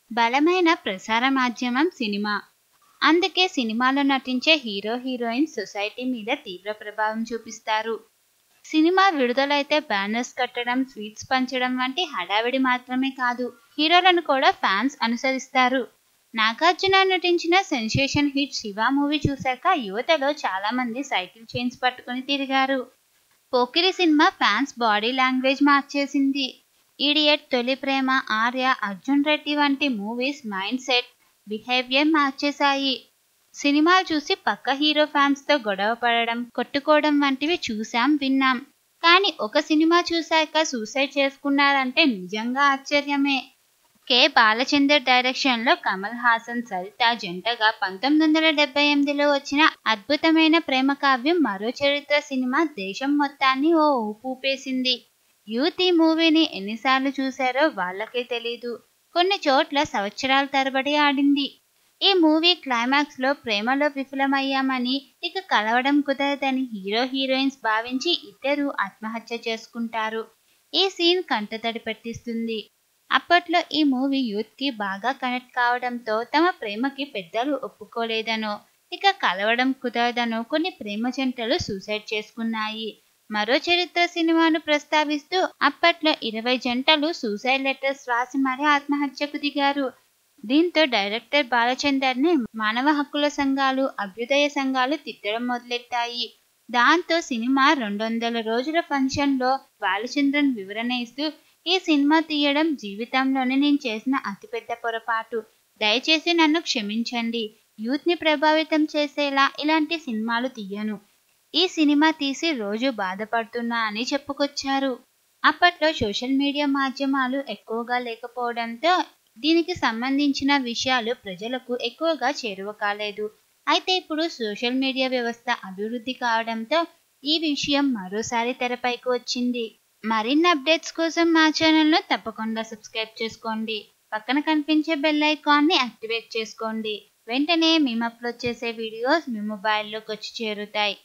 బలమైన ప్రసార మాధ్యమం సినిమా అందుకే సినిమాలో నటించే హీరో హీరోయిన్స్ సొసైటీ మీద తీవ్ర ప్రభావం చూపిస్తారు సినిమా విడుదలైతే బ్యానర్స్ కట్టడం స్వీట్స్ పంచడం వంటి హడావిడి మాత్రమే కాదు హీరోలను కూడా ఫ్యాన్స్ అనుసరిస్తారు నాగార్జున నటించిన సెన్సేషన్ హిట్ శివ మూవీ చూశాక యువతలో చాలా మంది సైకిల్ చైన్స్ పట్టుకుని తిరిగారు Pokiri cinema fans body language మార్చేసింది ఈడియట్ తొలి ప్రేమ ఆర్య అర్జున్ రెడ్డి వంటి మూవీస్ మైండ్ సెట్ బిహేవియర్ మార్చేశాయి సినిమాలు చూసి పక్క హీరో ఫ్యాన్స్ తో గొడవ పడడం కొట్టుకోవడం వంటివి చూసాం విన్నాం కానీ ఒక సినిమా చూశాక సూసైడ్ చేసుకున్నారంటే నిజంగా ఆశ్చర్యమే కె బాలచందర్ డైరెక్షన్ లో కమల్ హాసన్ సరిత జంటగా పంతొమ్మిది వందల డెబ్బై ఎనిమిదిలో వచ్చిన అద్భుతమైన ప్రేమ కావ్యం మరో చరిత్ర సినిమా దేశం మొత్తాన్ని ఓ ఊపు ఊపేసింది యూత్ ఈ మూవీని ఎన్నిసార్లు చూశారో వాళ్ళకే తెలీదు కొన్ని చోట్ల సంవత్సరాల తరబడి ఆడింది ఈ మూవీ క్లైమాక్స్ లో ప్రేమలో విఫలమయ్యామని ఇక కలవడం కుదరదని హీరో హీరోయిన్స్ భావించి ఇద్దరు ఆత్మహత్య చేసుకుంటారు ఈ సీన్ కంటతడి పెట్టిస్తుంది అప్పట్లో ఈ మూవీ యూత్ కి బాగా కనెక్ట్ కావడంతో తమ ప్రేమకి పెద్దలు ఒప్పుకోలేదనో ఇక కలవడం కుదరదనో కొన్ని ప్రేమ జంటలు సూసైడ్ చేసుకున్నాయి మరో చరిత్ర సినిమాను ప్రస్తావిస్తూ అప్పట్లో ఇరవై జంటలు సూసైడ్ లెటర్స్ రాసి మరీ ఆత్మహత్యకు దిగారు దీంతో డైరెక్టర్ బాలచందర్ ని మానవ హక్కుల సంఘాలు అభ్యుదయ సంఘాలు తిట్టడం మొదలెట్టాయి దాంతో సినిమా రెండు వందల రోజుల ఫంక్షన్ లో బాలచంద్రన్ వివరణ ఇస్తూ ఈ సినిమా తీయడం జీవితంలోనే నేను చేసిన అతిపెద్ద పొరపాటు దయచేసి నన్ను క్షమించండి యూత్ ని ప్రభావితం చేసేలా ఇలాంటి సినిమాలు తీయను ఈ సినిమా తీసి రోజు బాధపడుతున్నా అని చెప్పుకొచ్చారు అప్పట్లో సోషల్ మీడియా మాధ్యమాలు ఎక్కువగా లేకపోవడంతో దీనికి సంబంధించిన విషయాలు ప్రజలకు ఎక్కువగా చేరువ కాలేదు అయితే ఇప్పుడు సోషల్ మీడియా వ్యవస్థ అభివృద్ధి కావడంతో ఈ విషయం మరోసారి తెరపైకి వచ్చింది మరిన్ని అప్డేట్స్ కోసం మా ఛానల్ను తప్పకుండా సబ్స్క్రైబ్ చేసుకోండి పక్కన కనిపించే బెల్ ఐకాన్ని యాక్టివేట్ చేసుకోండి వెంటనే మేము అప్లోడ్ చేసే వీడియోస్ మీ మొబైల్లోకి వచ్చి చేరుతాయి